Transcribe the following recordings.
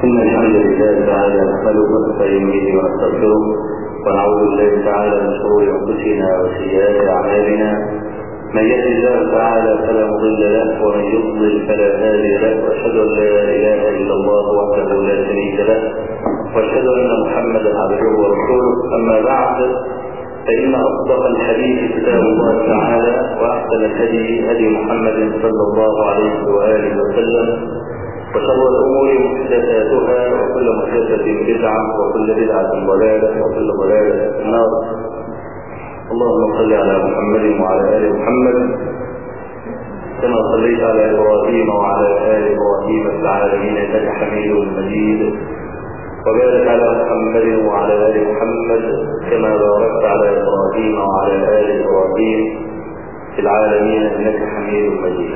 إن الحمد لله تعالى نحمده ونستعين به ونستغفره ونعوذ بالله تعالى من شرور أنفسنا وسيئات أعمالنا من يهد الله تعالى فلا مضل له ومن يضلل فلا هادي له وأشهد أن لا إله إلا الله وحده لا شريك له وأشهد أن محمدا عبده ورسوله أما بعد فإن أصدق الحديث كتاب الله تعالى وأحسن الهدي هدي محمد صلى الله عليه وآله وسلم وشر الأمور محدثاتها وكل محدثة بدعة وكل بدعة ضلالة وكل ضلالة في النار اللهم صل على محمد وعلى آل محمد كما صليت على إبراهيم وعلى آل إبراهيم في العالمين إنك حميد مجيد وبارك على محمد وعلى آل محمد كما باركت على إبراهيم وعلى آل إبراهيم في العالمين إنك حميد مجيد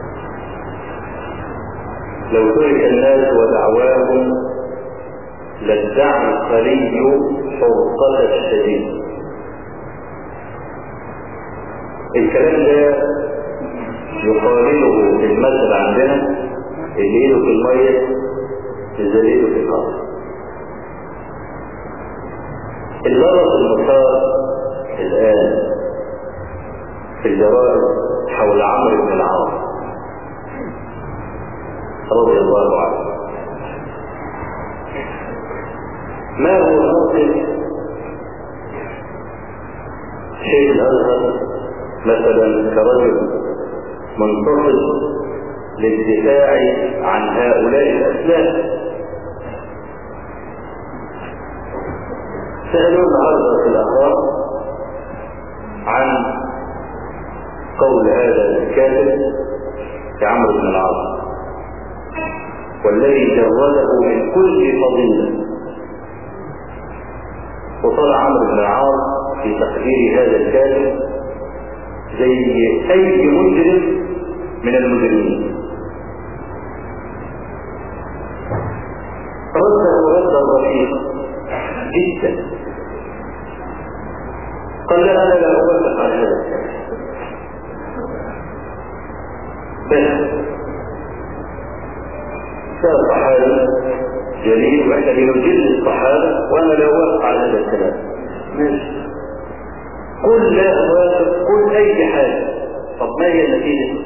لو ترك الناس ودعواهم لادعى الخلي حرقة الشديد الكلام ده يقارنه المثل عندنا اللي ايده في المية اللي ايده في الارض اللغط المثار الان في الجرائد حول عمرو بن العاص رضي الله عنه ما هو موقف شيخ الازهر مثلا كرجل منتصر للدفاع عن هؤلاء الاسلام سألوا النهارده في الاخبار عن قول هذا الكاتب كعمرو بن العاص والذي جرده من كل فضيلة وطلع عمرو بن العاص في تقدير هذا الكاتب زي أي مجرم من المجرمين رده ردا رفيقا جدا قال لا انا لا اوافق على هذا بس كان صحابي جليل واحنا بنجل الصحابه وانا لا اوافق على هذا الكلام ماشي قل لا اوافق قل اي حاجه طب ما هي النتيجه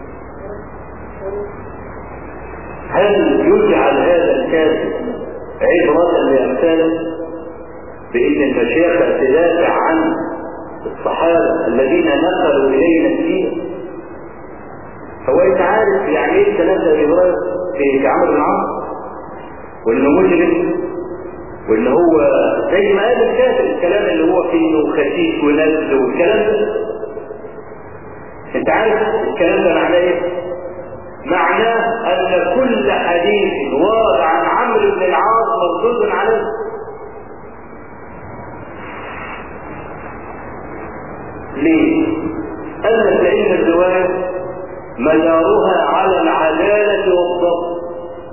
هل يجعل هذا الكاتب عبرة لأمثاله بأن المشيخة تدافع عن الصحابة الذين نقلوا إلينا الدين هو انت عارف يعني ايه الكلام ده إبراهيم في عمرو بن عمرو وانه مجرم وان هو زي ما قال الكاتب الكلام اللي هو فيه انه خسيس ونزل والكلام ده انت عارف الكلام ده معناه ايه؟ معناه ان كل حديث ورد عن عمرو بن العاص مردود عليه ليه؟ قال لك لان الروايه مدارها على العداله والضبط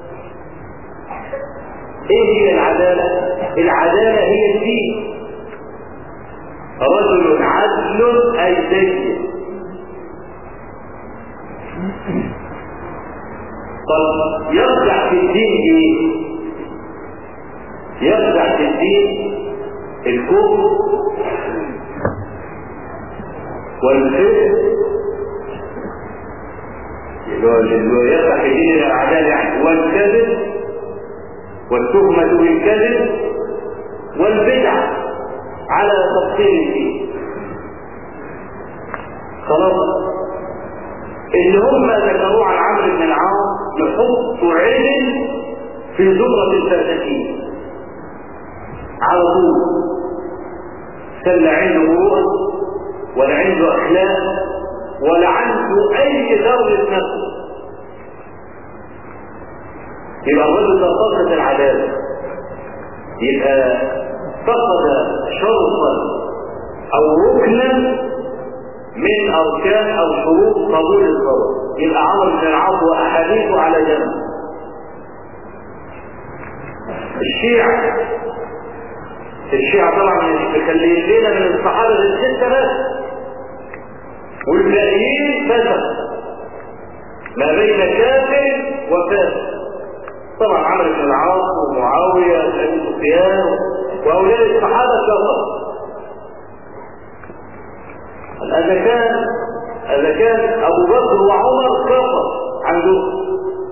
ايه هي العداله؟ العداله هي الدين رجل عدل اي دين طب يرجع في الدين ايه يرجع في الدين الكفر والفسق يرجع في الدين العدالة يعني والكذب والتهمة بالكذب والبدع على تفصيل الدين خلاص اللي هم ذكروه عن عمرو بن العاص يحط علم في زمرة الفاسقين على طول كان لا عنده روح ولا عنده اخلاق ولا عنده اي ذرة نفس يبقى الرجل ده فقد العدالة يبقى فقد شرطا او ركنا من اركان او شروط قبول الصلاه يبقى عمرو بن العاص واحاديثه على جنب الشيعة الشيعة طبعا مخليين لنا من الصحابة الستة بس والباقيين فسق ما بين كافر وفاسق طبعا عمرو بن العاص ومعاويه وابي سفيان واولاد الصحابه كفر اذا كان اذا كان ابو بكر وعمر كفر عندهم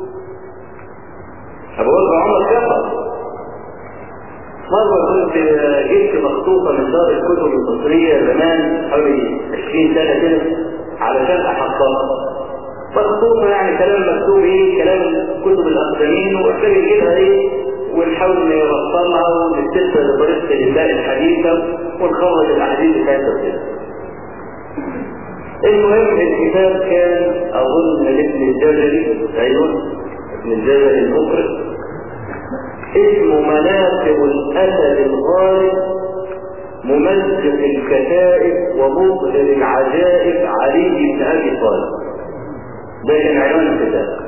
ابو بكر وعمر كفر مرة كنت جبت مخطوطة من دار الكتب المصرية زمان حوالي 20 سنة كده علشان أحفظها مخطوطة يعني كلام مكتوب ايه كلام كتب الأقدمين وأحتاج نجيبها ايه ونحاول نوصلها ونستلفها لطريقة الإنباء الحديثة ونخرج الأحاديث بتاعتها كده. المهم الكتاب كان أظن لابن الجزري أيوه ابن الجزري المقرئ اسمه مناقب الأسد الغالب ممزق الكتائب ومظهر العجائب علي بن أبي طالب ده كان عنوان الكتاب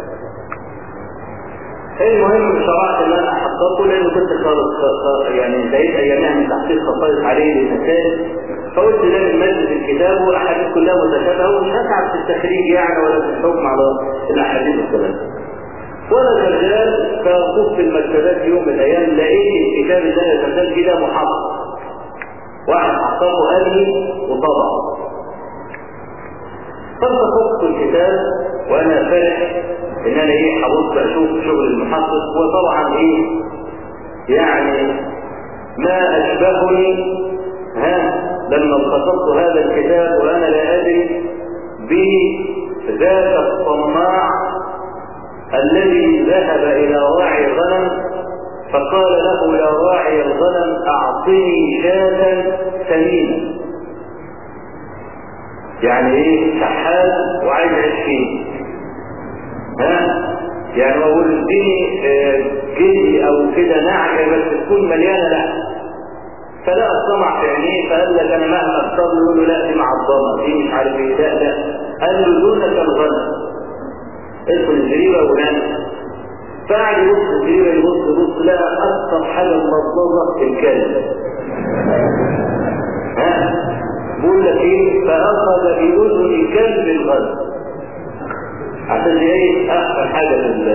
المهم شرعت ان انا احققه لانه كنت خالص يعني انتهيت ايامها من تحقيق خصائص عليه للمسائل فقلت ده من مادة الكتاب والاحاديث كلها متشابهه ومش هتعب في التخريج يعني ولا في الحكم على الاحاديث الثلاثه. وانا شغال فاخذ في المكتبات يوم من الايام لقيت الكتاب اللي انا شغال فيه ده محقق. واحد حققه قال لي وطبعه. فانتقدت الكتاب وانا فرح ان انا ايه حبص اشوف شغل المحقق وطبعا ايه يعني ما اشبهني ها لما التقطت هذا الكتاب وانا لا ادري بذاك الطماع الذي ذهب الى راعي غنم فقال له يا راعي الغنم اعطني شاة ثمينه يعني ايه شحات وعايز عشرين ها يعني اقول اديني جدي او كده نعجه بس تكون مليانه لحم فلا الطمع في عينيه فقال لك انا مهما اختار يقول له لا دي معظمه دي مش عارف ايه لا لا قال له دونك الغنم ادخل الزريبه وغنم فقعد يبص الزريبه يبص يبص لقى اكثر حاجه مضبوطه الكلب ها بقول لك ايه فاخذ باذن كلب الغنم عشان ايه اخر حاجه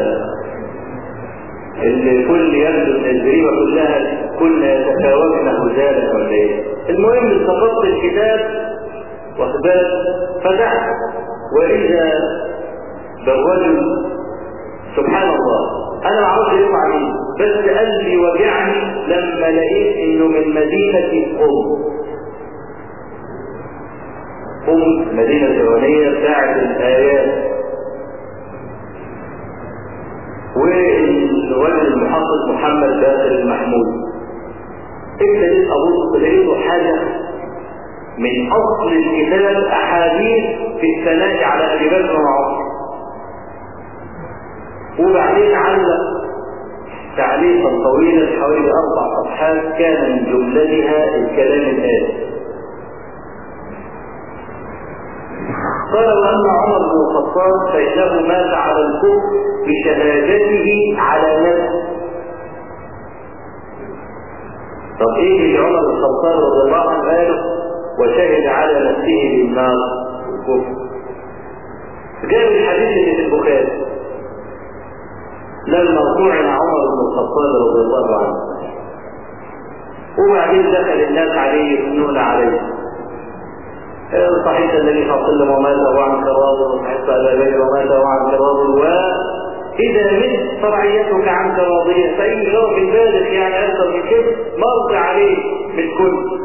في اللي كل يبدو ان الزريبه كلها كنا يتفاوتن هزالا ولا ايه المهم التقطت الكتاب واخد فتحت واذا بالرجل سبحان الله انا ما اعرفش يوم عليه بس قلبي وجعني لما لقيت انه من مدينه ام ام المدينه الفرعونيه بتاعت الايات والرجل المحقق محمد باسل المحمود ابتديت ابص لقيته حاجه من اصل الكتاب احاديث في الثناء على ابي بكر وعمر وبعدين علق تعليقا طويلا حوالي اربع صفحات كان من جملتها الكلام الاتي قال واما عمر بن الخطاب فانه مات على الكفر بشهادته على نفسه طب ايه اللي عمر بن الخطاب رضي الله عنه قاله وشهد على نفسه بالنار الكفر جاء الحديث اللي في البخاري لما طعن عمر بن الخطاب رضي الله عنه وبعدين دخل الناس عليه يثنون عليه صحيح النبي صلى الله عليه وسلم ومات وهو عن كراض وصحيح ابا بكر ومات وهو عن كراض واذا من فرعيتك عن كراضيه فاي شرف بالغ يعني اكثر من كده مرضى عليه من كل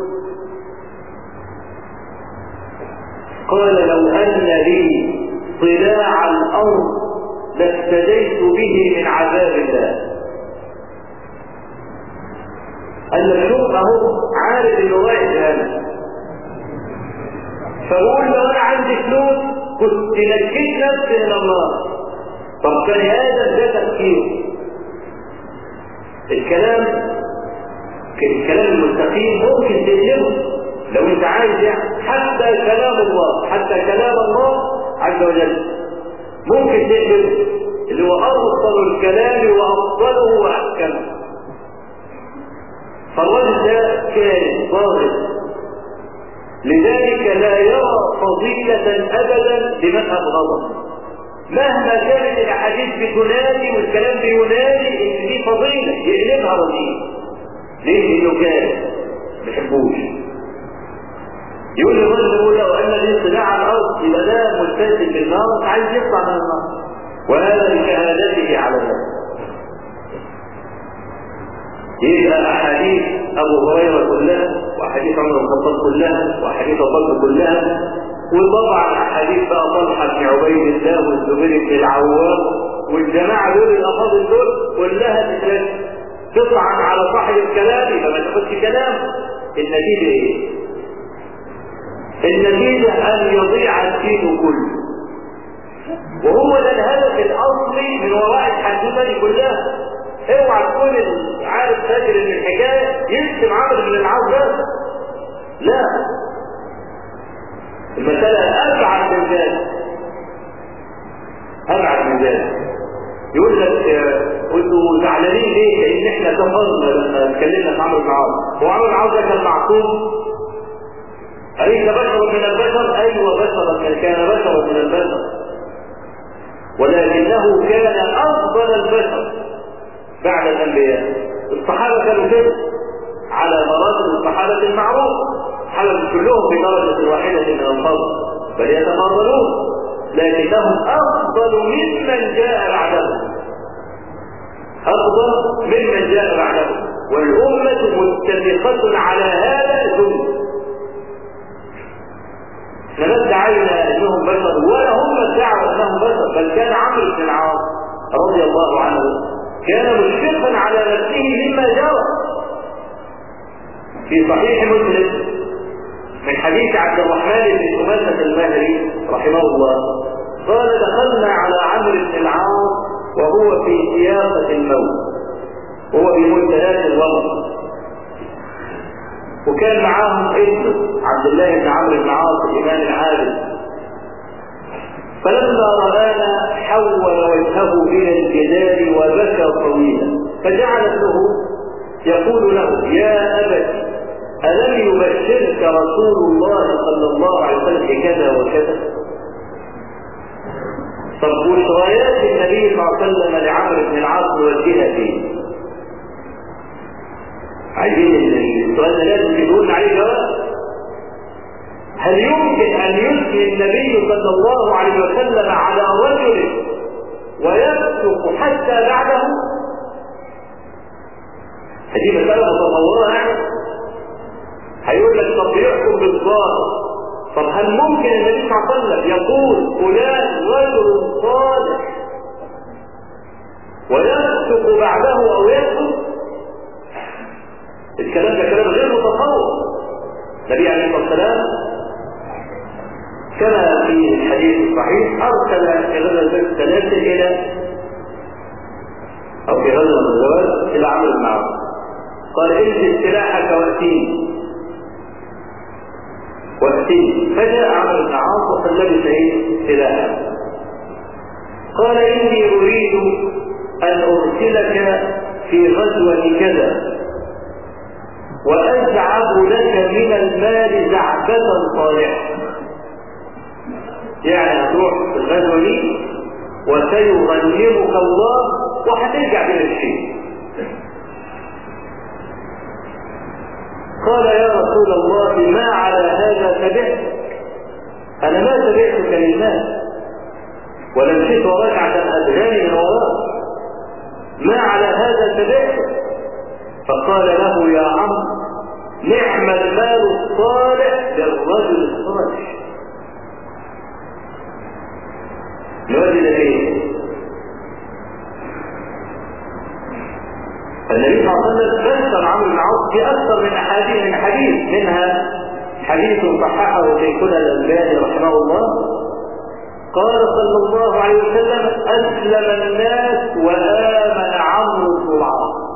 قال لو ان لي طلاع الارض لافتديت به من عذاب الله المشروع اهو عارف انه رايح جهنم فقول لو انا عندي فلوس كنت نجيت نفسي من النار طب بني ادم ده تفكيره الكلام الكلام المستقيم ممكن تقلبه لو انت عايز يعني حتى كلام الله حتى كلام الله عز وجل ممكن تقلبه اللي هو افضل الكلام وافضله واحكمه فالرجل ده كان ظاهر لذلك لا يرى فضيلة أبدا لمن أبغضه مهما كانت الأحاديث بتنادي والكلام بينادي إن يا نهار ليه؟ لانه كان ما بيحبوش يقول لي الرجل يقول لو ان لي صداع على الارض يبقى ده ملتزم بالنار مش عايز يطلع من النار وهذا لشهادته على ذلك يبقى احاديث ابو هريره كلها واحاديث عمر بن الخطاب كلها واحاديث ابو بكر كلها وطبعا احاديث بقى طلحه بن عبيد الله والزبير بن العوام والجماعه دول الافاضل دول كلها تطعن على صاحب الكلام يبقى ما تاخدش كلام النتيجه ايه؟ النتيجه ان يضيع الدين كله وهو ده الهدف الاصلي من وراء الحدوته دي كلها اوعى تكون عارف فاكر ان الحكايه يشتم عمرو بن العاص بس لا المساله ابعد من ذلك ابعد من ذلك يقول لك انتوا زعلانين ليه؟ لان احنا كفرنا لما اتكلمنا في عمرو بن العاص هو عمرو بن العاص ده كان معصوم أليس بشر من البشر؟ أيوة بشرا كان بشرا من البشر ولكنه كان أفضل البشر بعد الأنبياء الصحابة كانوا كده على مراتب الصحابة المعروف الصحابة كلهم بدرجة واحدة من الفضل بل يتفاضلون لكنهم أفضل ممن جاء بعدهم أفضل ممن جاء بعدهم والأمة متفقة على هذا جملة فلا ادعينا انهم بشر ولا هم ادعوا انهم بشر بل كان عمرو بن العاص رضي الله عنه كان مشفقا على نفسه مما جرى في صحيح مسلم من حديث عبد الرحمن بن سماسة المهري رحمه الله قال دخلنا على عمرو بن العاص وهو في سياقة الموت وهو في منتهى الوضع وكان معاهم ابنه عبد الله بن عمرو بن عاص الامام العادل فلما رانا حول وجهه الى الجدار وبكى طويلا فجعل ابنه يقول له يا ابت الم يبشرك رسول الله صلى الله عليه وسلم بكذا وكذا طب بشريات النبي صلى الله عليه وسلم لعمرو بن العاص نوجهها فيه عايزين السؤال ده لازم يقول عليه جواب هل يمكن ان يثني النبي صلى الله عليه وسلم على رجل ويسلك حتى بعده هذه مسألة متطورة يعني هيقول لك طب يحكم بالظاهر طب هل ممكن النبي صلى الله عليه وسلم يقول فلان رجل صالح ويسلك بعده او يسلك الكلام ده كلام غير متصور النبي عليه الصلاه والسلام كما في الحديث الصحيح ارسل في غزوه الثلاثه الى او في غزوه الزواج الى عمرو بن عوف قال البس سلاحك واتيني واتيني فجاء عمرو بن عاص وقد لبس ايه سلاحه قال اني اريد ان ارسلك في غزوه كذا وأجعب لك من المال زعبة صالحة يعني هتروح الغزوة دي وسيغنمك الله وهترجع بالشيء قال يا رسول الله ما على هذا تبعت أنا ما تبعتك للمال ولا مشيت وراك عشان أدغاني من وراك ما على هذا تبعتك فقال له يا عم نعم المال الصالح للرجل الصالح نوجد فيه النبي صلى الله عليه وسلم بشر عمرو بن عوف في اكثر من احاديث من حديث منها حديث صححه شيخنا الالباني رحمه الله قال صلى الله عليه وسلم اسلم الناس وامن عمرو بن العاص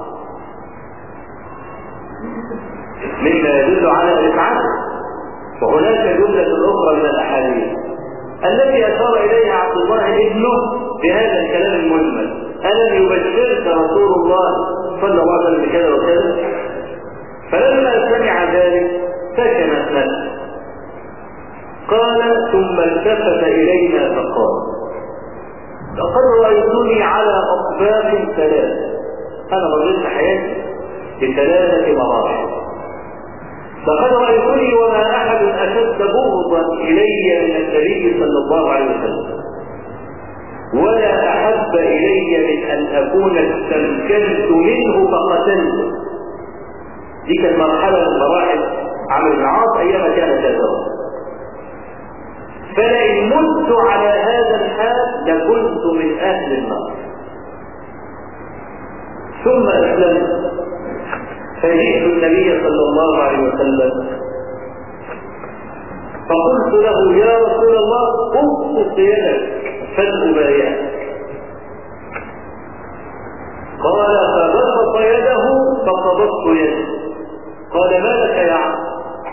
مما يدل على رفعته وهناك جملة أخرى من الأحاديث التي أشار إليها عبد الله ابنه بهذا الكلام المجمل ألم يبشرك رسول الله صلى الله عليه وسلم بكذا وكذا فلما سمع ذلك سكنت نفسه قال ثم التفت إلينا فقال لقد رأيتني على أطباق ثلاث أنا مريت حياتي بثلاثة مراحل لقد رأيتني وما أحد أشد بغضا إلي من النبي صلى الله عليه وسلم ولا أحب إلي من أن أكون استمكنت منه فقتلته دي كانت مرحلة من مراحل عمرو بن العاص أيام كان كافرا فلئن مت على هذا الحال لكنت من أهل النار ثم أسلمت فجئت النبي صلى الله عليه وسلم فقلت له يا رسول الله ابسط يدك فلأبايعك قال فبسط يده فقبضت يده قال ما لك يا عم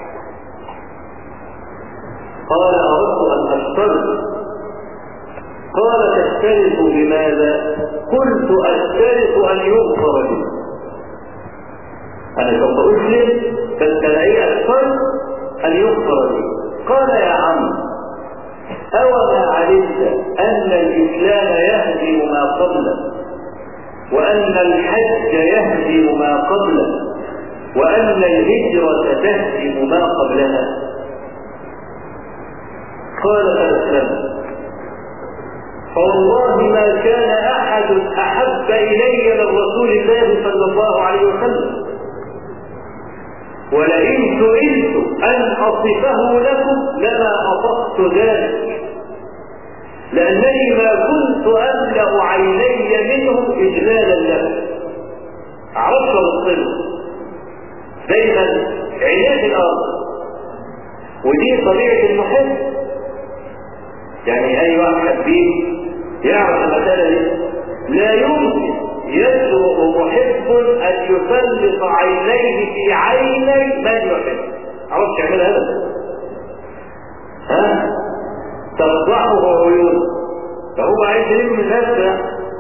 قال أردت أن أشترط قال تشترط بماذا قلت أشترط أن يغفر لي أنا سوف أسلم فالتلاقي أشترط أن يغفر لي قال يا عم أوما علمت أن الإسلام يهدم ما قبله وأن الحج يهدم ما قبله وأن الهجرة تهدم ما قبلها قال فأسلمت فوالله ما كان أحد أحب إلي من رسول الله صلى الله عليه وسلم ولئن سئلت أن أصفه لكم لما أصفت ذلك لأنني ما كنت أملأ عيني منهم إجلالا له عرفت بالصدق دايما عينيه الأرض ودي طبيعة المحب يعني أي واحد حبيب يعرف المسألة دي لا يمكن يجرؤ محب أن يسلط عينيه في عيني من يحب عرفت يعملها هذا ها تفضحه عيون فهو عايز يلم الناس ده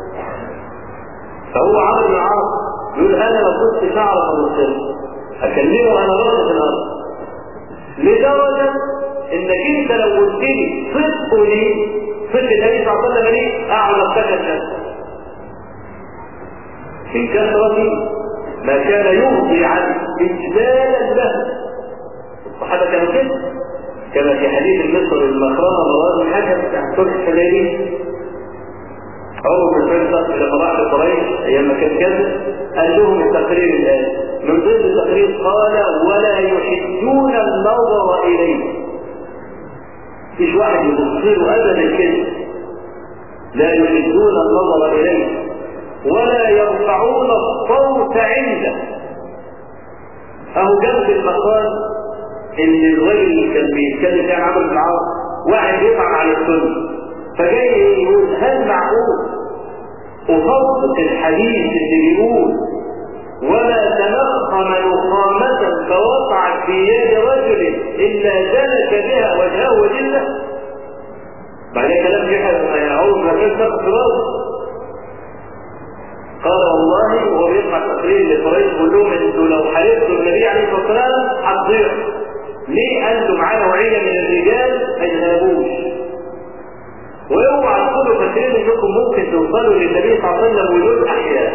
فهو عمل بن العاص يقول انا ما كنتش اعرف الرسول اكلمه انا راسه في الارض لدرجه انك انت لو قلت لي صدق لي صدق النبي صلى الله عليه وسلم لي اقعد افتكر نفسي من كثرة ما كان يرضي عن إجلالا له الصحابة كانوا كده كما في حديث المصر المخرمة مراد الحكم بتاع صلح الحديبية عمر بن فيصل لما راح لقريش ايام ما كان كذب قال لهم التقرير الان من ضمن التقرير قال ولا يحدون النظر اليه مفيش واحد يبص له ابدا كده لا يحدون النظر اليه ولا يرفعون الصوت عنده اهو جنب المقام اللي الراجل اللي كان بيتكلم كان عمل بن العاص واحد يطعن على السنه فجاي يقول هل معقول أصدق الحديث اللي بيقول وما تنخم نخامة فوقعت في يد رجل إلا زلك بها وجهه وجهه بعدين كلام في عمر ما كان سقط راسه قال والله وهو بيسمع تقرير لقريش بيقول لهم انتوا لو حلفتوا النبي عليه الصلاه والسلام هتضيعوا ليه انتم معاه نوعيه من الرجال ما يذهبوش واوعى تكونوا فاكرين انكم ممكن توصلوا للنبي صلى الله عليه وسلم ولود احياء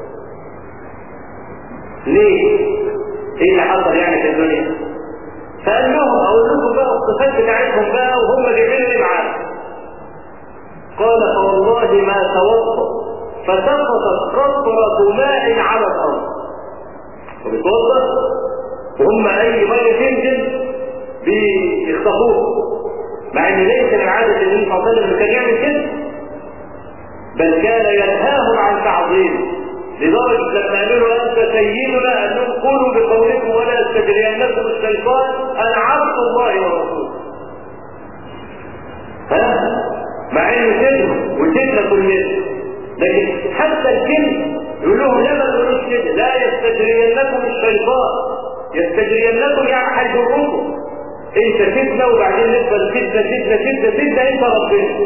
ليه؟ ايه اللي حصل يعني في الدنيا؟ فقال لهم اقول لكم بقى الصفات بتاعتهم بقى وهم جايبين اللي معاه قال فوالله ما توضا فسقطت قطرة ماء على الأرض وبتوضا وهم أي مية تنزل بيخطفوها مع ان ليس من عادة النبي صلى الله عليه وسلم كان يعمل كده بل كان ينهاهم عن تعظيم لدرجة لما قالوا له أنت سيدنا قال لهم قولوا بقولكم ولا يستجرينكم الشيطان أنا عبد الله ورسوله ها مع انه سيدنا وسيدنا كلنا لكن حتى الكلمة يقول لهم لا ما تقولوش كده لا يستجرينكم الشيطان يستجرينكم يعني هيجركم انت فتنة وبعدين نفضل فتنة فتنة فتنة فتنة انت ربنا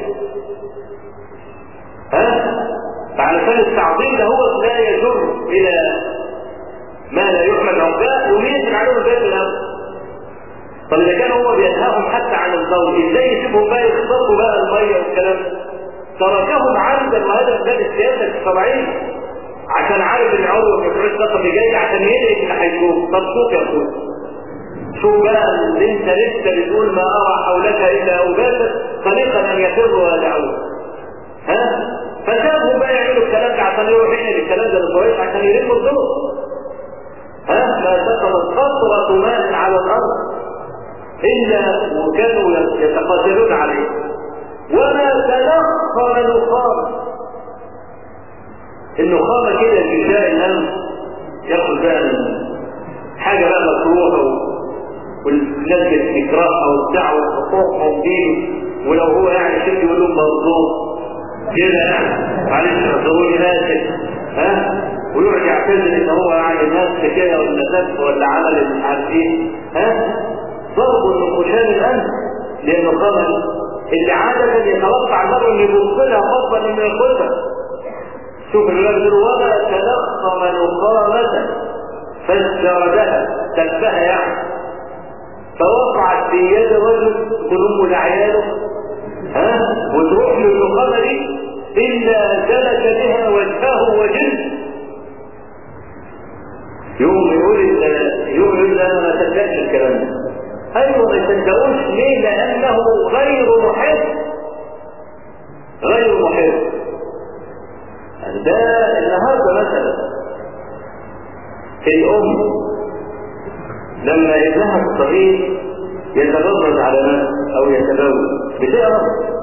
ها علشان التعظيم ده هو لا يجر الى ما لا يحمل عقباه ومين عليهم البيت الامر طب اذا كان هو بينهاهم حتى عن الضوء ازاي يسيبهم بقى يخطفوا بقى الميه والكلام تركهم عمدا وهذا من باب السياسه الشرعيه عشان عارف ان عروه بن مسعود الثقفي جاي عشان يدرك اللي هيشوف طب شوف يا اخويا شوف بقى اللي انت لسه بتقول ما ارى حولك الا اوباسا طريقا ان يفروا ويدعوه ها فسابوا بقى يعملوا الكلام ده عشان يروحوا يحيي الكلام ده للكويت عشان يلموا الدور ها ما سقطت قطرة ماء على الارض الا وكانوا يتقاتلون عليه وما تلقى النخامة النخامة كده الجزاء الهم ياخد بقى حاجة بقى مكروهة والناس بتكرهها وبتاع وحقوقها ودين ولو هو يعني شد يقول لهم مظلوم كده يعني معلش اعذروني ناسك ها ويقعد يعتذر ان هو يعني ناس كده ولا نفس ولا عمل مش عارف ايه ها ضربوا النقوشان الان لانه قال اللي عادة يتوقع المرء ان يبص لها فضلا انه ياخذها شوف الولد وما تلخم نقامة فاستردها تلفها يعني فوقعت في يد رجل تلم لعياله ها وتروح له النقامة دي إلا سلك بها وجهه وجلد يوم يقول يوم يقول انا ما صدقش الكلام ده ايوه ما تصدقوش ليه لانه غير محب غير محب ده النهارده مثلا الام لما ابنها الصغير يتغضب على ناس او يتبول بتقرا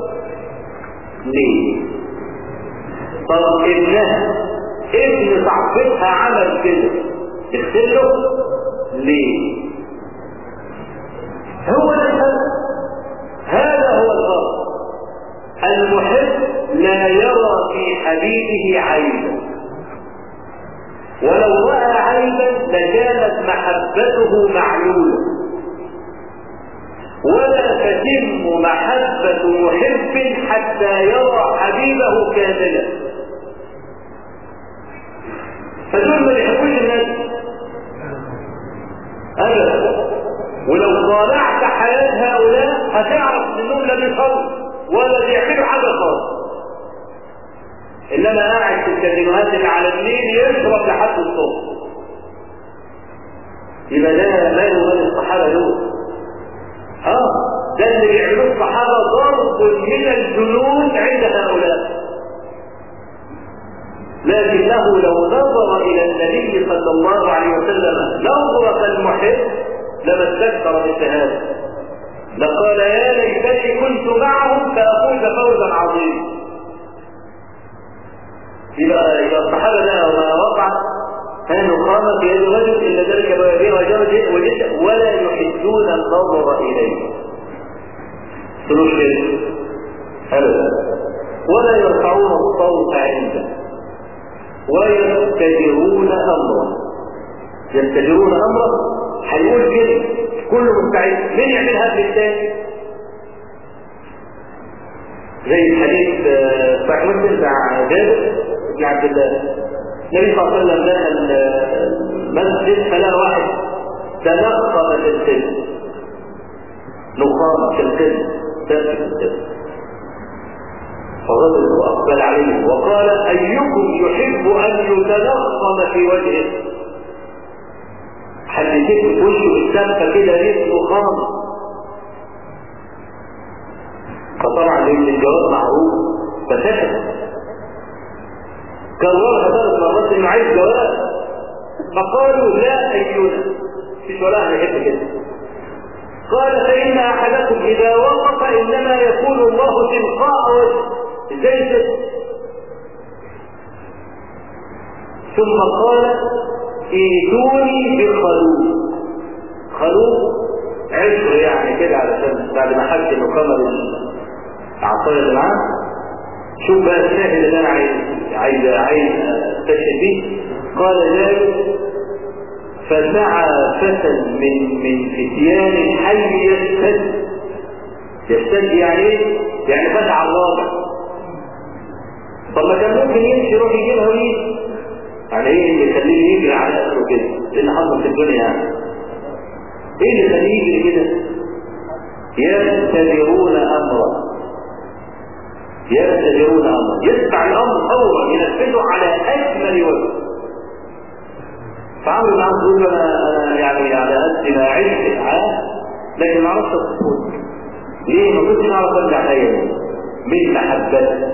ليه طب ابنها ابن صاحبتها عمل كده تغسل له ليه هو ده الفرق هذا هو الفرق المحب لا يرى في حبيبه عيبا ولو راى عيبا لكانت محبته معلوله ولا تتم محبه محب حتى يرى حبيبه كاملا فدول ما بيحبوش الناس ابدا ولو طالعت حياة هؤلاء هتعرف انهم لا بيصلوا ولا بيعملوا حاجة خالص انما قاعد في الكازينوهات اللي على النيل يشرب لحد الصبح يبقى ده ماله مال الصحابة دول اه ده اللي بيعملوه الصحابة ضرب من الجنون عند هؤلاء لكنه لو نظر الى النبي صلى الله عليه وسلم نظرة المحب لما استكثر بالشهادة لقال يا ليتني كنت معهم فأفوز فوزا عظيما يبقى يبقى الصحابة ده ما وقع كانوا قام في يد رجل إلا ذلك بوابيه وجرده وجد ولا يحدون النظر إليه سلوك شرك أبدا ولا يرفعون الصوت عنده ويتجرون أمره يتجرون أمره هيقول كده كله مستعد مين يعملها قبل الثاني زي الحديث صحيح مسلم بتاع جابر بن عبد الله النبي صلى الله عليه وسلم دخل المسجد فلقى واحد تنقب في السجن نقام في السجن ثابت في السجن فغضب واقبل عليه وقال ايكم يحب ان يتنقم في وجهه حدثت في وشه السبكة كده ريح نقام فطبعا لان الجواب معروف فسكت كررها ثلاث مرات انه عايز جواب فقالوا لا اينا مش ولا هنحب كده قال فان احدكم اذا وقف انما يكون الله تلقاء وجهه ازاي كده ثم قال ايتوني بخلوق خلوق عشر يعني كده علشان بعد ما حكي مقامة العصاية اللي معاه شوف بقى الشاهد اللي انا عايز عايز عايز استشهد بيه قال ذلك فسعى فتى من من فتيان الحي يشتد يشتد يعني ايه؟ يعني فتح الواقع طب ما كان ممكن يمشي يروح يجيبها ويجي يعني ايه اللي يخليه يجري على اخره كده؟ ايه اللي حصل في الدنيا يعني؟ ايه اللي يخليه يجري كده؟ يستبرون امره يبتدرون امرا يتبع الامر فورا ينفذه على اجمل وجه فعمرو بن عاص يقول انا يعني على قد ما عشت الحياه لكن ما اعرفش الطفوله ليه ما كنتش اعرف ارجع تاني من محبته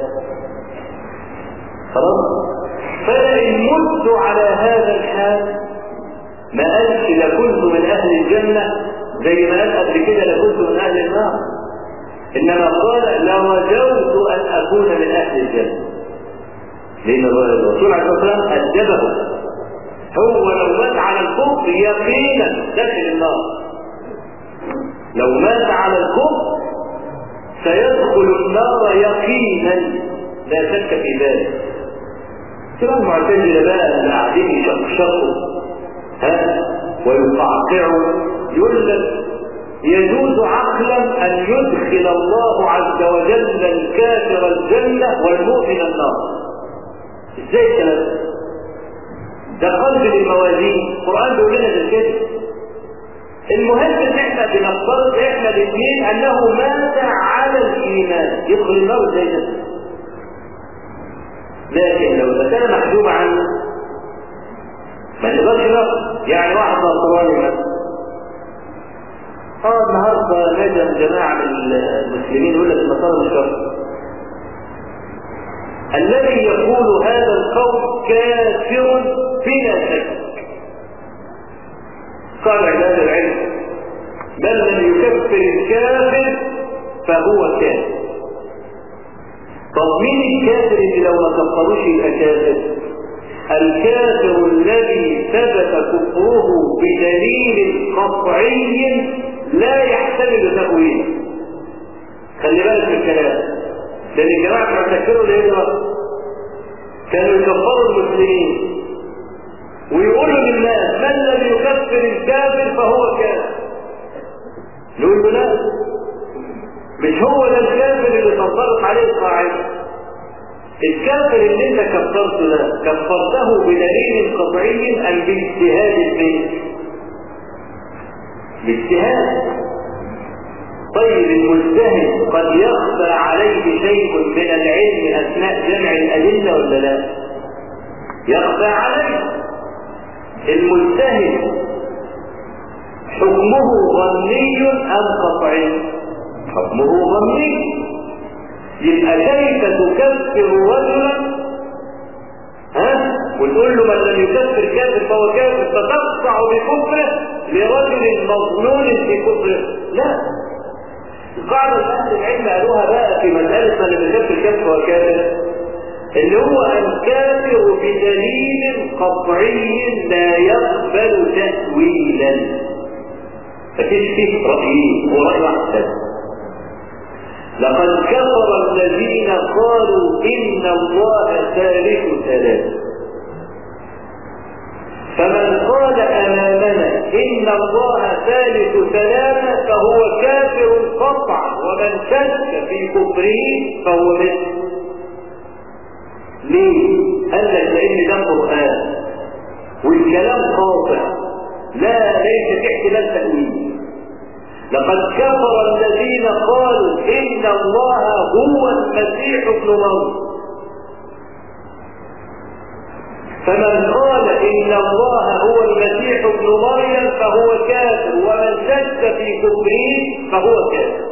خلاص فإن مت على هذا الحال ما قالش لكنت من أهل الجنة زي ما قال قبل كده لكنت من أهل النار إنما قال لرجوت أن أكون من أهل الجنة لأن الرسول عليه الصلاة والسلام أدبه هو لو مات على الكفر يقينا داخل النار لو مات على الكفر سيدخل النار يقينا لا شك في ذلك ترى المعتزلة بقى اللي قاعدين يشقشقوا ها ويقعقعوا يقول لك يجوز عقلا ان يدخل الله عز وجل الكافر الجنة والمؤمن النار ازاي الكلام ده قلب للموازين القرآن بيقول لنا ده كده المهم ان احنا بنفترض احنا الاثنين انه مات على الايمان يدخل النار ازاي ده لكن لو المسألة محجوبة عنه ما نقدرش نقص يعني واحد نصراني مثلا اه النهارده نجم جماعة من المسلمين يقول لك النصارى مش كفر الذي يقول هذا القول كافر بلا شك قال عباد العلم بل من يكفر الكافر فهو كافر طب مين الكافر اللي لو ما كفروش يبقى كافر الكافر الذي ثبت كفره بدليل قطعي لا يحتمل تأويله خلي بالك من الكلام لان الجماعه كانوا يفكروا الهجره كانوا يكفروا المسلمين ويقولوا للناس من لم يكفر الكافر فهو كافر نقول له لا مش هو ده الكافر اللي تنطبق عليه القاعده الكافر اللي انت كفرته ده كفرته بدليل قطعي ام باجتهاد منك باجتهاد طيب المجتهد قد يخفى عليه شيء من العلم اثناء جمع الادله ولا لا يخفى عليه المجتهد حكمه ظني ام قطعي حكمه ظني يبقى كيف تكفر رجلا ها وتقول له من لم يكفر كافر فهو كافر فتقطع بكفره لرجل مظنون في كفره لا القاعدة اللي أهل العلم قالوها بقى في مسألة من لم يكفر كافر فهو كافر اللي هو الكافر بدليل قطعي لا يقبل تأويلا مفيش فيه رأيين هو رأي واحد لقد كفر الذين قالوا إن الله ثالث ثلاثة فمن قال أمامنا إن الله ثالث ثلاثة فهو كافر قطعا ومن شك في كفره فهو مثل ليه؟ قال لك لأن ده قرآن والكلام قاطع لا ليس في احتمال تأويل لقد كفر الذين قالوا إن الله هو المسيح ابن مريم فمن قال إن الله هو المسيح ابن مريم فهو كافر ومن شك في كفره فهو كافر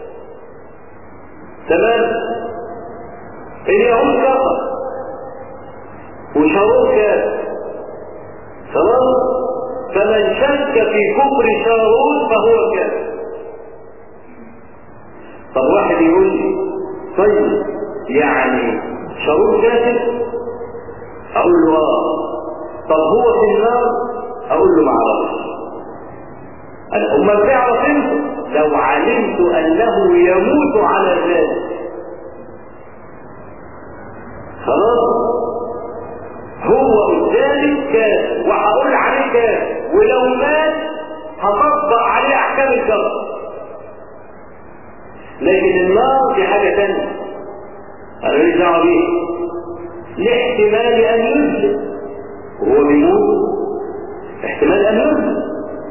تمام اليهود كفر وشارون كافر خلاص فمن شك في كفر شارون فهو كافر طب واحد يقول لي طيب يعني شارون كافر اقول له اه طب هو في النار اقول له ما اعرفش امال تعرف انت لو علمت انه يموت على ذلك خلاص هو قدامي كافر وهقول عليه كافر ولو مات هطبق عليه احكام الكفر لكن النار دي حاجه ثانيه انا ماليش دعوه بيها لاحتمال ان يسلم وهو بيموت احتمال ان يسلم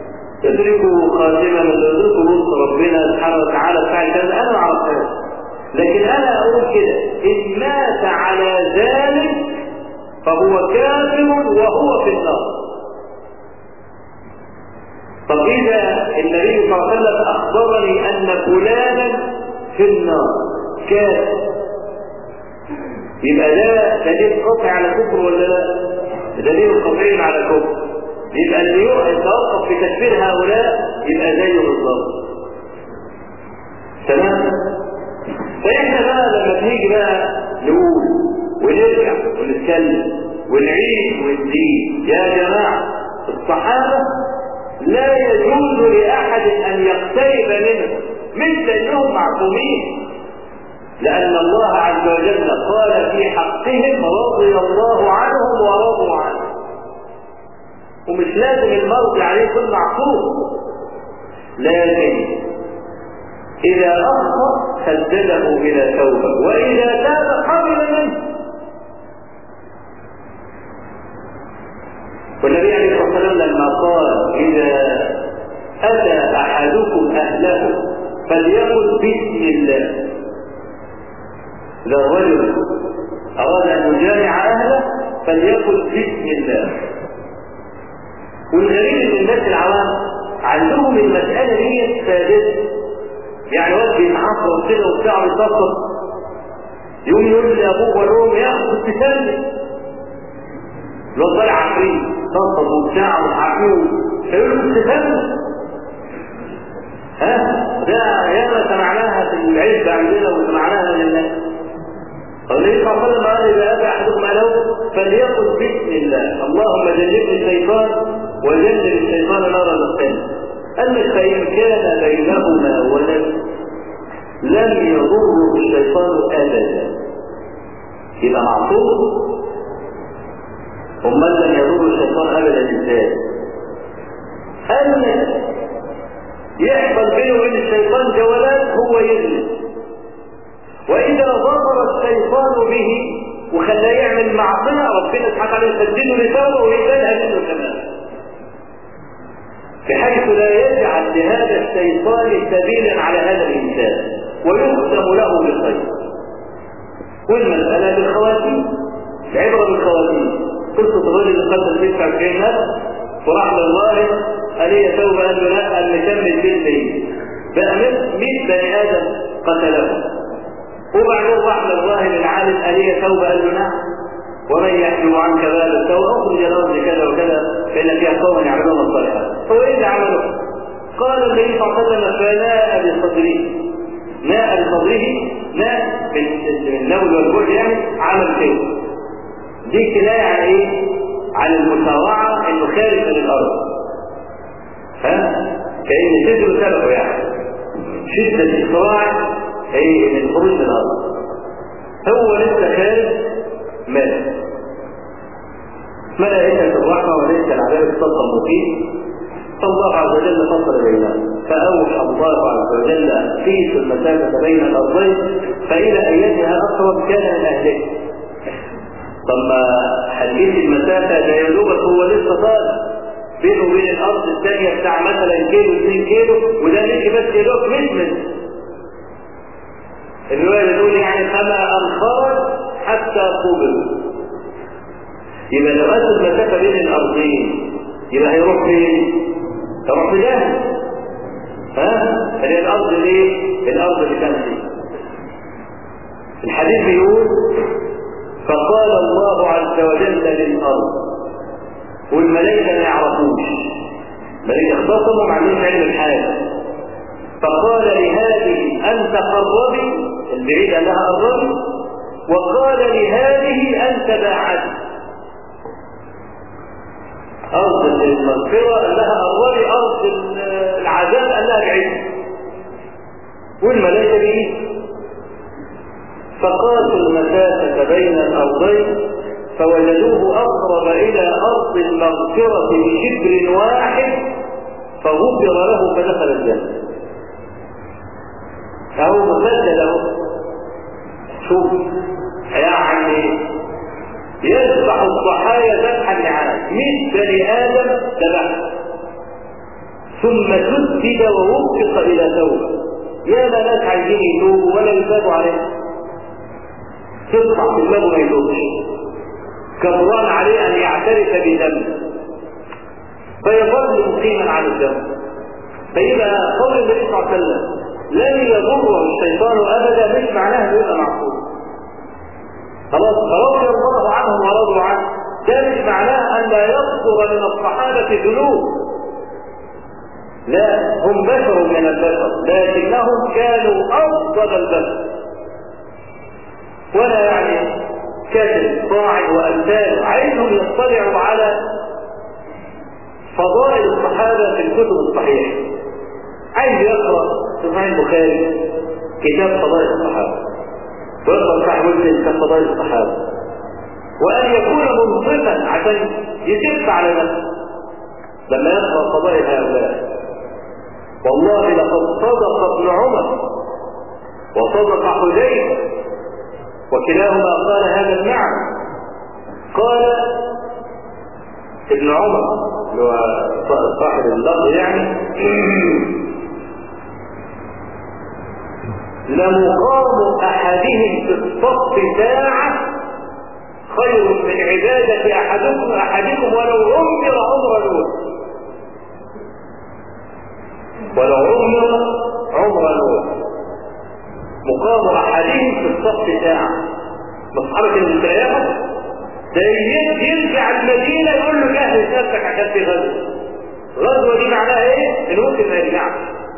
تدركوا خاتمه من تدركوا نص ربنا سبحانه وتعالى بتاع كذا انا ما اعرفهاش لكن انا اقول كده ان مات على ذلك فهو كافر وهو في النار طب اذا النبي صلى الله عليه وسلم اخبرني ان فلانا في النار كافر يبقى ده دليل قطعي على كفر ولا لا؟ دليل قطعي على كفر يبقى اللي يتوقف في تكفير هؤلاء يبقى زيه بالظبط تمام فاحنا بقى لما تيجي بقى نقول ونرجع ونتكلم ونعيد ونزيد يا جماعه الصحابه لا يجوز لاحد ان يقترب منهم مثل انهم معصومين لان الله عز وجل قال في حقهم رضي الله عنهم ورضوا عنه ومش لازم المرضي عليه يكون معصوم لكن إذا أخطأ سدده إلى توبة وإذا تاب قبل منه والنبي عليه الصلاة والسلام لما قال إذا أتى أحدكم أهله فليقل بسم الله إذا الرجل أراد أن يجامع أهله فليقل بسم الله والغريب ان الناس العوام عندهم المسألة دي ثابتة يعني واد بيتعصب كده وبتاع بيتصل يقوم يقول لابوه والام يا اخي كنت سلم الواد طالع عفريت تصل وبتاع ومش عارفين فيقول له كنت سلم ها ده ياما سمعناها في العلم عندنا وسمعناها من الناس النبي صلى الله عليه وسلم قال اذا اتى احدكم له فليقل بسم الله اللهم جنبني الشيطان وجنب الشيطان نار القلب قال لك فان كان بينهما ولد لم يضره الشيطان ابدا يبقى معصوم امال لم يضر الشيطان ابدا ازاي قال لك يحصل بينه وبين الشيطان جولات هو يغلب واذا ظهر الشيطان به وخلاه يعمل معصيه ربنا سبحانه وتعالى يسدده لتوبه ويقبلها منه كمان بحيث لا يجعل لهذا الشيطان سبيلا على هذا الانسان ويختم له بالخير والمساله بالخواتيم العبره بالخواتيم قصه الرجل اللي قتل 29 نفس وراح لله قال لي توبه قال له لا قال نكمل بالليل بقى 100 بني ادم قتلهم وبعدين راح للظاهر العالم أليه توبة قال له نعم ومن يحجب عنك باب التوبة اخرج الأرض كذا وكذا فإن فيها قوم يعملون الصالحات هو إيه اللي عمله؟ قال النبي صلى الله عليه وسلم فناء بصدره ناء بصدره ناء بالنول والبعد يعني عمل كده دي كناية عن إيه؟ عن المساوعة إنه خارج من الأرض ها؟ كأن صدره سبقه يعني شدة الصراع هي من خروج من الارض هو لسه خارج مات ملائكة الرحمة وليس العذاب الصدق المقيم فالله عز وجل فصل بينهم فأوحى الله عز وجل قيس المسافة بين الأرضين فإلى أيتها أقرب كان من أهله ثم حديث المسافة لا يدوبك هو لسه طالع بينه وبين الأرض الثانية بتاع مثلا كيلو 2 كيلو وده مشي بس يدوب مش الرواية بتقول يعني كما أن خرج حتى قبل يبقى لو أتى المسافة بين الأرضين يبقى هيروح فين؟ هيروح في جهل ها؟ هي الأرض ليه؟ الأرض اللي كان فيه الحديث بيقول فقال الله عز وجل للأرض والملائكة ما يعرفوش الملائكة اختصموا ما عندهمش علم الحاجة فقال لهذه أنت قربي البعيد أنها قربي وقال لهذه أنت باعدي أرض المغفرة أنها قربي أرض العذاب أنها بعيد والملائكة بعيد فقاسوا المسافة بين الأرضين فوجدوه أقرب إلى أرض المغفرة بشبر واحد فغفر له فدخل الجنة فهو مسجل اهو شوف يعني يذبح الضحايا ذبح النعام 100 بني ادم ذبح ثم سدد ووفق الى توبه يا ما ناس عايزين يتوبوا ولا يتابوا عليه تطلع في دماغه ما يتوبش كبران عليه ان يعترف بذنب فيظل مقيما على الذنب فيبقى قول النبي صلى الله عليه وسلم لن يضره الشيطان ابدا مش معناها انه يبقى معصوم خلاص رضي الله عنهم ورضوا عنه ده مش معناه ان لا يصدر من الصحابه ذنوب لا هم بشر من البشر لكنهم كانوا افضل البشر ولا يعني كاتب صاعد وامثال عايزهم يطلعوا على فضائل الصحابه في الكتب الصحيحه عايز يقرا صحيح البخاري كتاب فضائل الصحابه ويقرا صحيح مسلم كتاب فضائل الصحابه وان يكون منصفا عشان يسف على نفسه لما يقرا فضائل هؤلاء والله لقد صدق ابن عمر وصدق حذيفه وكلاهما قال هذا المعنى قال ابن عمر اللي هو صاحب اللفظ يعني لمقام احدهم في الصف ساعه خير من عباده احدكم احدكم ولو عمر عمر نور ولو عمر عمر نور مقام احدهم في الصف ساعه مصحبة المستريحة ده يرجع المدينة يقول له جهز نفسك عشان في غزوة غزوة دي معناها ايه؟ ان ممكن ما يرجعش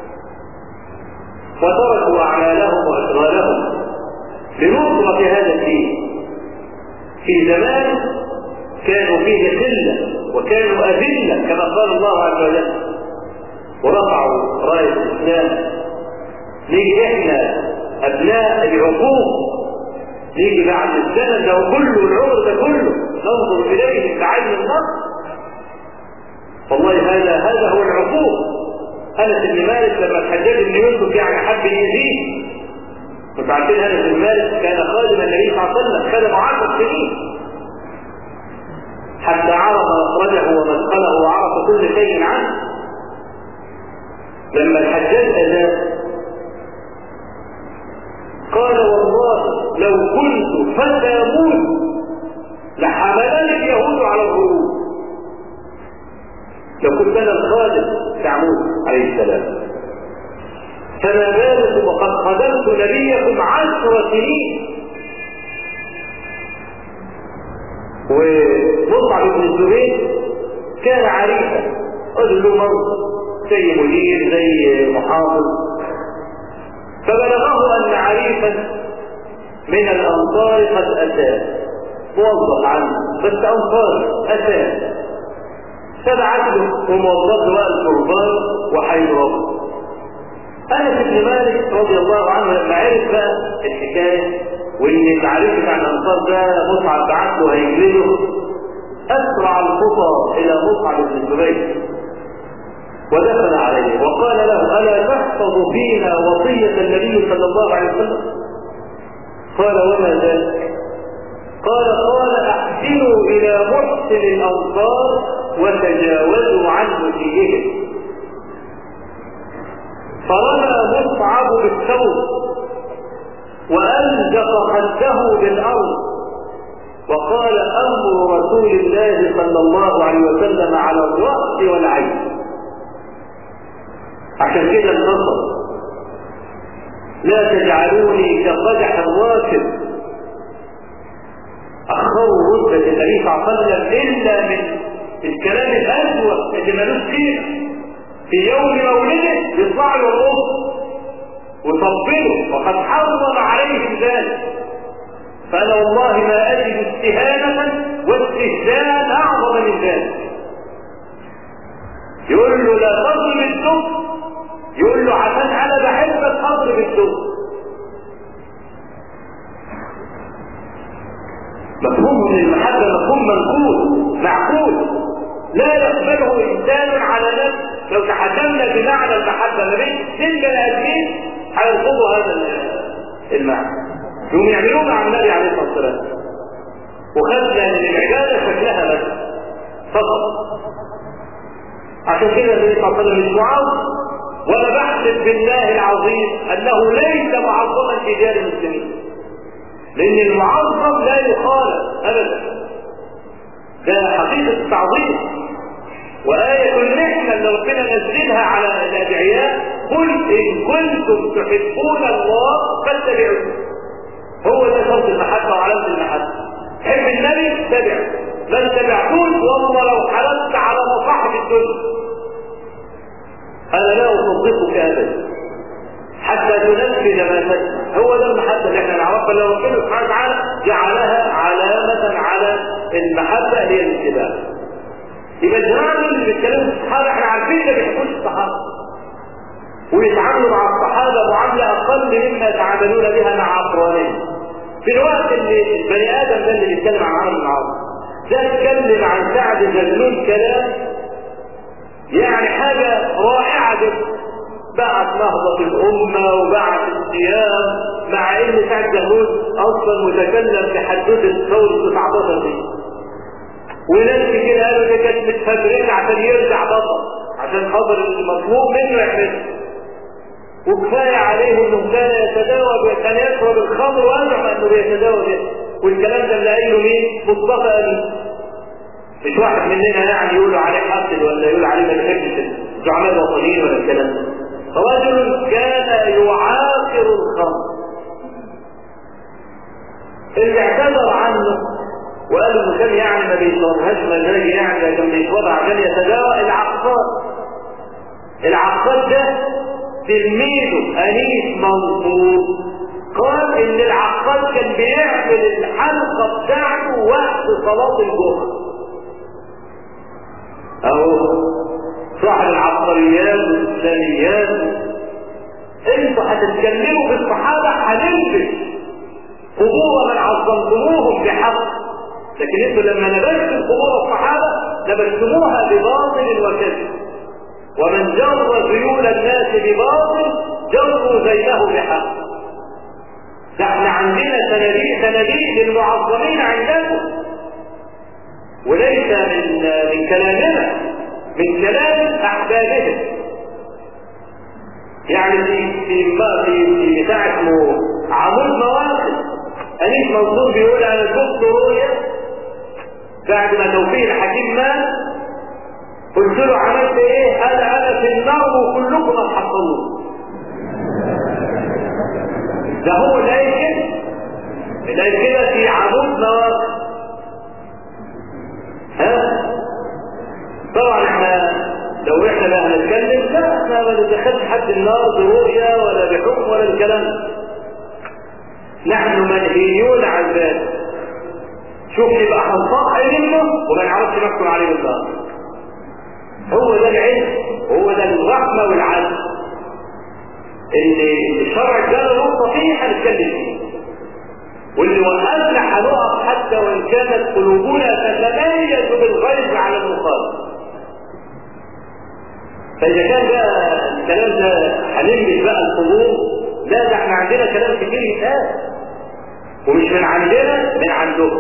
وتركوا اعمالهم واشغالهم لنصرة هذا الدين في زمان كانوا فيه قلة وكانوا أذلة كما قال الله عز وجل ورفعوا راية الإسلام نيجي احنا أبناء العقوق نيجي بعد الزمن ده كله العمر ده كله ننظر إليه بعين النصر والله هذا هذا هو العقوق انس بن مالك لما الحجاج بن يوسف يعني حب يزيد انتوا عارفين انس بن مالك كان خادم النبي صلى الله عليه وسلم خدم عشر سنين حتى عرف مخرجه ومدخله وعرف كل شيء عنه لما الحجاج اذاه قال والله لو كنت فتى موت لحملني اليهود على الهروب لو كنت انا الخادم بتاع موسى عليه السلام فما بالكم وقد خدمت نبيكم عشر سنين ومصعب بن الزبير كان عريفا قال له منصب زي مدير زي محافظ فبلغه ان عريفا من الانصار قد اتاه موظف عنه بس انصار اتاه فبعت له وموظف له بقى القربان وحيضربه انس بن مالك رضي الله عنه لما عرف بقى الحكايه وان التعريف بتاع الانصار ده مصعب بعت له هيجلده اسرع الخطى الى مصعب بن الزبير ودخل عليه وقال له الا تحفظ فينا وصيه النبي صلى الله عليه وسلم قال وما ذلك قال قال احسنوا الى محسن الانصار وتجاوزوا عن مسيئهم فرمى مصعب بالثوب والزق خده بالارض وقال امر رسول الله صلى الله عليه وسلم على الراس والعين عشان كده انتصر لا تجعلوني كقدح الراكب اخروا رتبه النبي صلى الله عليه وسلم الا من الكلام الاسود اللي ملوش قيمه في يوم مولده يطلع له الرب ويطبله وقد حرم عليهم ذلك فانا والله ما اجد استهانه واستهزاء اعظم من ذلك يقول له لا تضرب الدب يقول له عشان انا بحبك اضرب الدب مفهوم من المحبه مفهوم منقول معقول لا يقبله انسان على نفسه لو تحكمنا بمعنى المحبه ما بين اثنين بني ادمين هيرفضوا هذا المعنى يقوم يعملوه مع النبي عليه الصلاه والسلام وخدنا من العباده شكلها بس فقط عشان كده النبي صلى الله عليه وسلم مش معاذ وانا بحلف بالله العظيم انه ليس معظما في ديار المسلمين لان المعظم لا يخالف ابدا ده حقيقه التعظيم وآية النعمة اللي ربنا نزلها على الأدعياء قل إن كنتم تحبون الله فاتبعوه هو ده شرط المحبة وعلامة المحبة تحب النبي اتبع من تبعتوش والله لو حلفت على مصاحب الدنيا انا لا اصدقك ابدا حتى تنفذ ما تسمع هو ده المحبه اللي احنا نعرفها لو ربنا سبحانه وتعالى جعلها علامه على المحبه هي الاتباع يبقى الجماعه اللي بيتكلموا في الصحابه احنا عارفين ما بيحبوش الصحابه ويتعاملوا مع الصحابه معامله اقل مما يتعاملون بها مع اقرانهم في الوقت اللي البني ادم ده اللي بيتكلم عن عمرو بن العاص ده اتكلم عن سعد زغلول كلام يعني حاجة رائعة جدا بعد نهضة الأمة وبعد الصيام مع إن سعد زغلول أصلا متكلم في حدوثة ثورة 19 دي وناس كتير قالوا دي كانت متفبركة عشان يرجع بطل عشان خاطر المطلوب منه يعمله وكفاية عليه انه كان يتداوى كان يشرب الخمر وأزعم انه بيتداوى به والكلام ده اللي قايله مين؟ مصطفى أمين مش واحد مننا يعني يقولوا عليه حسد ولا يقول عليه ما بيحبش الزعماء الوطنيين ولا الكلام ده رجل كان يعاقر الخمر اللي اعتذر عنه وقال انه كان يعني ما بيشربهاش مزاجي يعني كان بيشربها عشان يتداوى العقاد العقاد ده تلميذه انيس منصور قال ان العقاد كان بيعمل الحلقه بتاعته وقت صلاه الجمعه او صاحب العبقريات والاسلاميات انتوا هتتكلموا في الصحابه هنلبس قبور من عظمتموهم بحق لكن انتوا لما لبستم قبور الصحابه لبستموها بباطل وكذب ومن جر ذيول الناس بباطل جروا زينه بحق ده احنا عندنا صناديق صناديق للمعظمين عندكم وليس من من كلامنا من كلام احبابهم يعني في في في, في بتاع اسمه عمود مواقف انيس منصور بيقول انا شفت رؤيا بعد ما توفيق الحكيم مات قلت له عملت ايه؟ قال انا في النار وكلكم هتحصلوا ده هو اللي قايل كده اللي قايل كده في عمود مواقف ها طبعا احنا لو احنا بقى هنتكلم لا احنا ما ندخلش حد النار برؤيا ولا بحكم ولا الكلام ده نحن منهيون عن ذلك شوف يبقى هنصحي منه وما نعرفش نحكم عليه بالنار هو ده العلم وهو ده الرحمه والعدل اللي الشرع ادانا نقطه فيه هنتكلم فيه واللي وقفنا هنقف حتى وان كانت قلوبنا تتميز بالغيظ على المخالف فاذا كان بقى الكلام ده هنلمس بقى القبور لا ده احنا عندنا كلام كتير يتقال ومش من عندنا من عندهم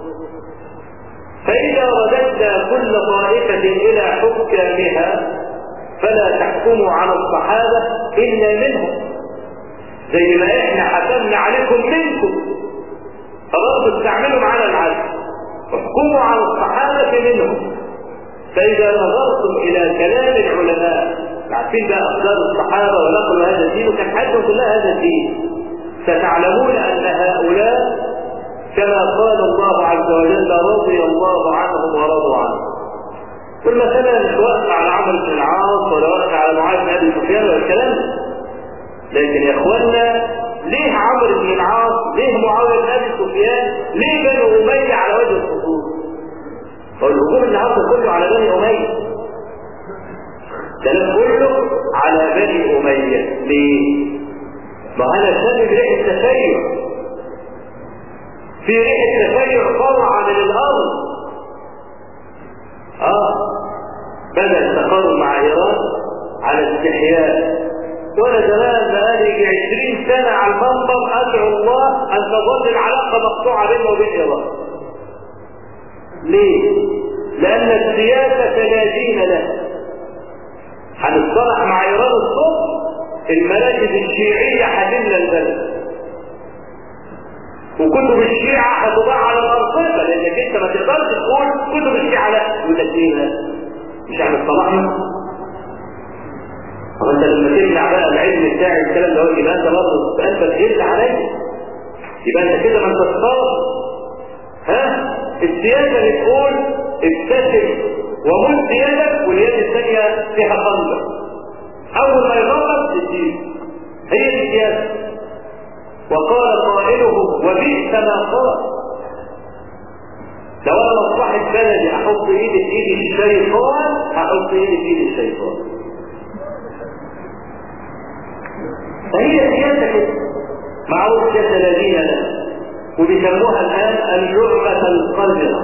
فإذا رددنا كل طائفة إلى حكامها فلا تحكموا على الصحابة إلا منهم زي ما إحنا حكمنا عليكم منكم فبرضه استعملوا معنا العدل احكموا على الصحابة منهم فإذا نظرتم إلى كلام العلماء عارفين بقى أفكار الصحابة ونقلوا هذا الدين وكان حياتهم كلها هذا الدين ستعلمون أن هؤلاء كما قال الله عز وجل رضي الله عنهم ورضوا عنه والمسألة مش واقفة على عمرو بن العاص ولا واقفة على معاذ بن أبي سفيان ولا الكلام لكن يا إخوانا ليه عمرو بن العاص ليه معاوية بن أبي سفيان ليه بنو أمية على وجه الخصوص فالهجوم اللي حصل كله على بني أمية الكلام كله على بني أمية ليه؟ ما أنا سبب ريحة تفيع في ريحة تفيع طالعة من الأرض آه بدأ التقارب مع إيران على استحياء وأنا زمان بقالي يجي 20 سنة على المنبر أدعو الله أن تظل العلاقة مقطوعة بيننا وبين إيران ليه؟ لأن السياسة لا دين لها هنتصالح مع ايران الصبح المراكز الشيعية هتملى البلد وكتب الشيعة هتضاع على الأرصفة لأنك أنت ما تقدرش تقول كتب الشيعة لا وتسليمها مش احنا اصطلحنا طب انت لما تمنع بقى العلم بتاعي الكلام ده يبقى انت برضه انت بتهد عليا يبقى انت كده ما انت ها السياسة بتقول ابتسم ومد يدك واليد الثانية فيها خنجر أول ما يغلط تديه هي دي السياسة وقال قائله وبئس ما قال لو انا مصلحة بلدي احط ايدي في ايد الشيطان احط ايدي في ايد الشيطان فهي سياسة كده معروف كالذين لا وبيسموها الان اللعبة القذرة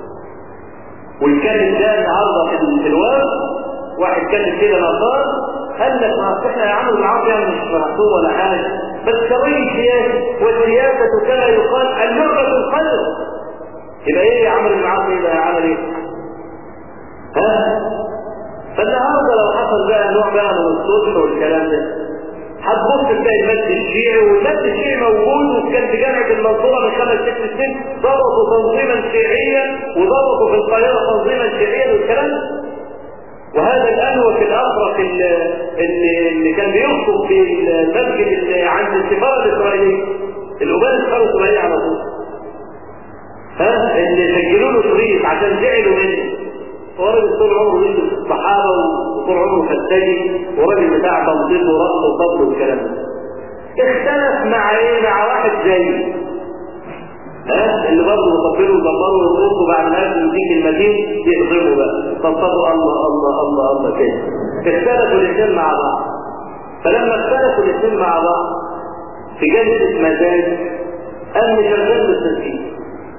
والكلم ده النهارده في الواد واحد كلم كده نصار قال لك ما احنا يا عم العرب يعني مش مرحوم ولا حاجه بس سوي سياسه والسياسه كما يقال اللعبة القذرة يبقى ايه يا عمرو بن عاص يبقى عمل ايه؟ ها؟ فالنهارده لو حصل بقى نوع بقى من الصلح والكلام ده هتبص تلاقي المد الشيعي والمد الشيعي موجود وكان في جامعه المنصوره من خمس ست سنين ضبطوا تنظيما شيعيا وضبطوا في القاهره تنظيما شيعيا والكلام وهذا الان هو في الازرق اللي, اللي كان بيخطب في المسجد عند السفاره الاسرائيليه الأبان السفاره الاسرائيليه على طول ها اللي سجلوا له شريط عشان زعلوا منه هو راجل طول عمره يدرس الصحابه وطول عمره فتاجي وراجل بتاع تنظيف ورقص وطبل والكلام ده اختلف مع ايه مع واحد زي ها اللي برضه يطبلوا ويدبروا ويرقصوا بعد ما ياكلوا يديك المدين يخربوا بقى طبطبوا الله الله الله الله كده اختلفوا الاثنين مع بعض فلما اختلفوا الاثنين مع بعض في جلسه مزاج قام مشغل بالتسجيل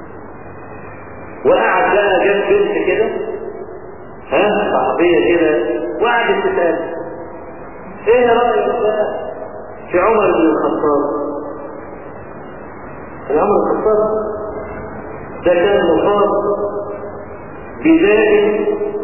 وقعد بقى جنب بنت كده ها صحفيه كده وقعدت تسال ايه رايك بقى في عمر بن الخطاب عمر بن الخطاب ده كان مصاب بداء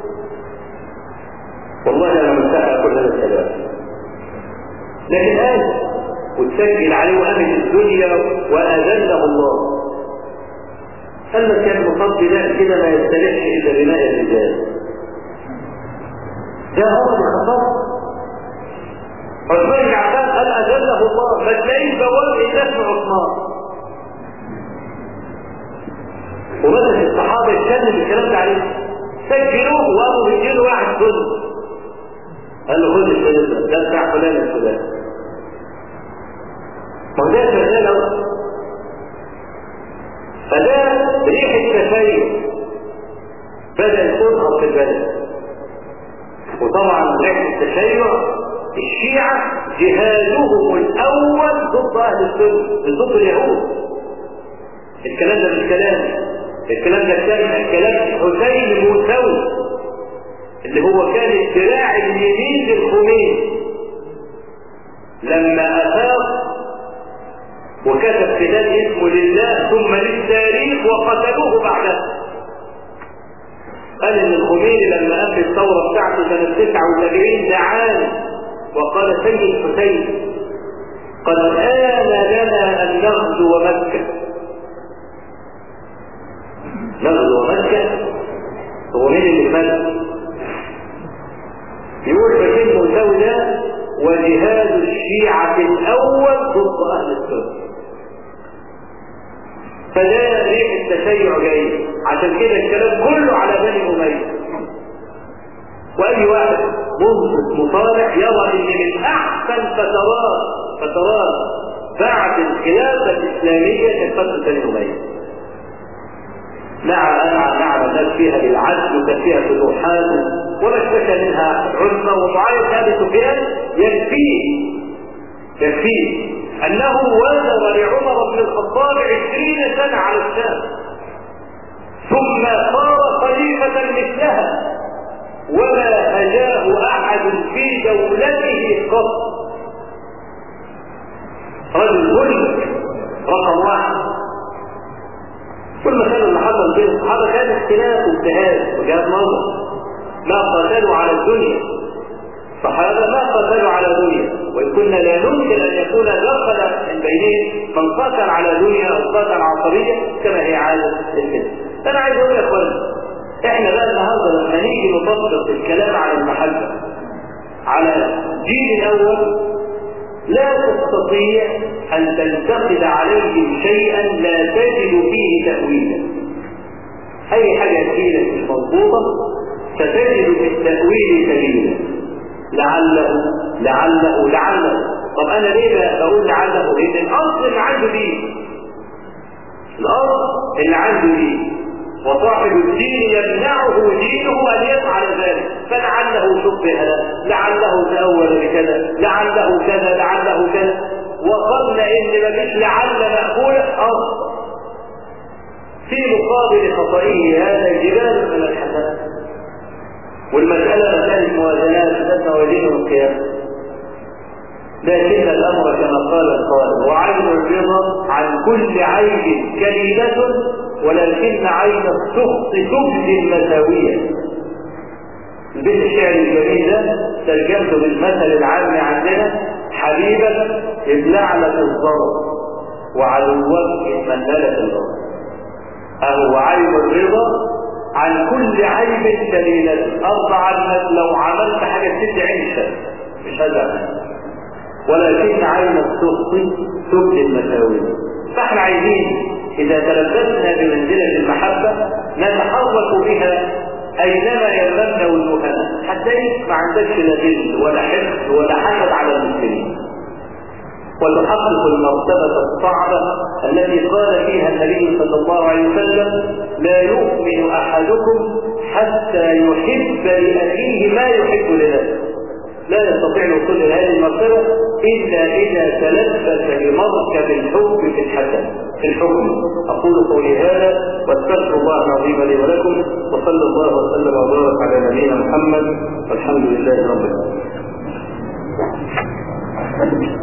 والله انا مستحق كل هذا الكلام لكن قال وتسجل عليه وامن الدنيا واذله الله قال لك كان مصاب بداء كده ما يستلحش الا بناء الرجال ده عمر بن الخطاب عثمان بن عفان قال اجله الله ما تلاقيش بواب الا اسم عثمان وبدأ الصحابه يتكلم الكلام ده عليه سجلوه وابو بيجيله واحد ظلم قال له خد الشريط ده ده بتاع فلان الفلاني ما ده شغال فده ريح التشيع بدأ تظهر في البلد وطبعا ريح التشيع الشيعة جهادهم الأول ضد أهل السنة ضد اليهود الكلام ده مش كلام الكلام ده كان كلام حسين الموسوي اللي هو كان الذراع اليمين للخميني لما أفاق وكتب كتاب اسمه لله ثم للتاريخ وقتلوه بعدها قال ان الخميني لما قام الثوره بتاعته سنه 79 دعاني وقال سيد حسين قد آن لنا أن نغزو مكة نغزو مكة هو مين اللي مات يقول فكين مساوي ده وجهاد الشيعة الأول ضد أهل السنة فده ريح التشيع جاي عشان كده الكلام كله على بني أمية واي واحد منصف مصالح يرى ان من احسن فترات فترات بعد الخلافه الاسلاميه كانت فتره بني اميه. نعم نعم الناس فيها بالعدل وكان فيها فتوحات وما اشتكى منها عزمه ومعاويه ابي سفيان يكفيه يكفيه انه وزر لعمر بن الخطاب عشرين سنه على الشام ثم صار خليفه مثلها ولا هجاه احد في دولته قط رجل ملك رقم واحد كل ما كان اللي حصل بين الصحابه كان اختلاف واجتهاد وجهات نظر ما قاتلوا على الدنيا الصحابة ما قاتلوا على دنيا وإن كنا لا ننكر أن يكون دخل من بينهم من قاتل على دنيا أو قاتل عصبية كما هي عادة الفتن أنا عايز أقول يا إخوان إحنا بقى النهارده لما نيجي نطبق الكلام على المحبة على الجيل الأول لا تستطيع أن تنتقد عليهم شيئا لا تجد فيه تأويلا أي حاجة تجيلك مش مضبوطة ستجد في التأويل سبيلا لعله لعله لعله طب أنا ليه بقول لعله؟ لأن الأصل اللي عنده دين الأصل اللي عنده دين وصاحب الدين يمنعه دينه ان يفعل ذلك فلعله شبه لعله تاول بكذا لعله كذا لعله كذا وظن ان مفيش لعل مأكولة اصلا في مقابل خطئه هذا جبال من الحسنات والمسألة مسألة موازنات لا موازين القيامة لكن الأمر كما قال القائل وعين الرضا عن كل عيب كليلة ولكن عين السخط تبدي المساوية البيت الشعري الجميل ده ترجمته بالمثل العام عندنا حبيبك ابلعلة الضرب وعدوك اتمنلة الضرب أهو عيب الرضا عن كل عيب كليلة أرضى عنك لو عملت حاجة ست عيشة مش هذا ولكن عين السخط تبدي المساوية فاحنا عايزين إذا تلبسنا بمنزلة المحبة نتحرك بها أينما يلمنا وجوهنا حتى ما عندكش لا ذل ولا حقد ولا حسد على المسلمين وتحقق المرتبة الصعبة التي قال فيها النبي صلى الله عليه وسلم لا يؤمن أحدكم حتى يحب لأخيه ما يحب لنفسه لا يستطيع الوصول إلى هذه المرتبة إلا إذا تلبس بمركب الحب في الحسن في الحكم أقول قولي هذا واستغفر الله العظيم لي ولكم وصلى الله وسلم وبارك على نبينا محمد والحمد لله رب العالمين